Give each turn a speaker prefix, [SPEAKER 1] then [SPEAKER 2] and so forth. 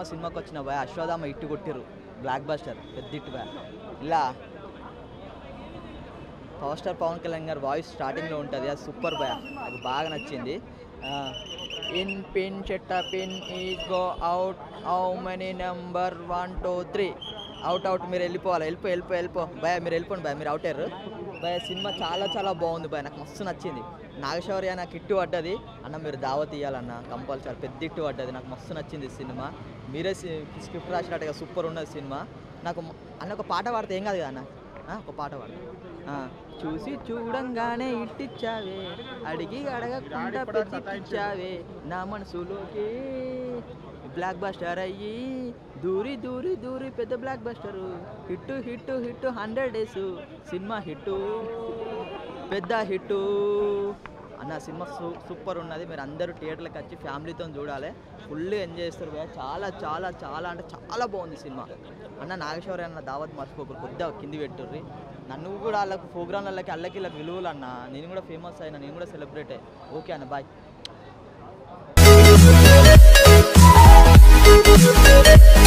[SPEAKER 1] సినిమాకి వచ్చిన భయ అశ్వధామ ఇట్టు కొట్టిరు బ్లాక్ బస్టర్ పెద్ద ఇట్టు భయ ఇలా పవర్ స్టార్ పవన్ కళ్యాణ్ గారి వాయిస్ స్టార్టింగ్లో ఉంటుంది అది సూపర్ భయ నాకు బాగా నచ్చింది ఇన్ పిన్ చెట్ట pin is go out how many number one two three out out మీరు వెళ్ళిపోవాలి వెళ్ళిపో వెళ్ళిపో వెళ్ళిపో భయ మీరు వెళ్ళిపోండి భయ మీరు అవుట్ అయ్యారు భయ సినిమా చాలా చాలా బాగుంది భయ నాకు మస్తు నచ్చింది నాగశౌర్య నాకు ఇట్టు పడ్డది అన్న మీరు దావత్ ఇవ్వాలన్న కంపల్సరీ పెద్ద ఇట్టు పడ్డది నాకు మస్తు నచ్చింది సినిమా మీరే స్క్రిప్ట్ రాసినట్టుగా సూపర్ ఉన్నది సినిమా నాకు మ- అన్న ఒక పాట పాడితే ఏం కాదు కదా అన్న ఆ, ఒక పాట పాడు ఆ, చూసి చూడంగానే ఇట్టిచ్చావే అడిగి అడగకుండా పెద్దిచ్చావే నా మనసులోకి బ్లాక్ బస్టర్ అయ్యి దూరి దూరి దూరి పెద్ద blockbuster hit hit hit hundred days సినిమా హిట్టు పెద్ద హిట్టు అన్న సినిమా సూ సూపర్ ఉన్నది మీరు అందరూ థియేటర్లకు వచ్చి ఫ్యామిలీతో చూడాలి ఫుల్ ఎంజాయ్ చేస్తారు భయ్యా చాలా చాలా చాలా అంటే చాలా బాగుంది సినిమా అన్న నాగేశ్వరి అన్న దావత్ మర్చిపోకరు కొద్దిగా కింది పెట్టుర్రి నన్ను కూడా వాళ్ళకి ప్రోగ్రాంలకి అల్లకి ఇలా విలువలు అన్న నేను కూడా ఫేమస్ అయినా నేను కూడా సెలబ్రేట్ అయ్యి ఓకే అన్న బాయ్
[SPEAKER 2] Thank you.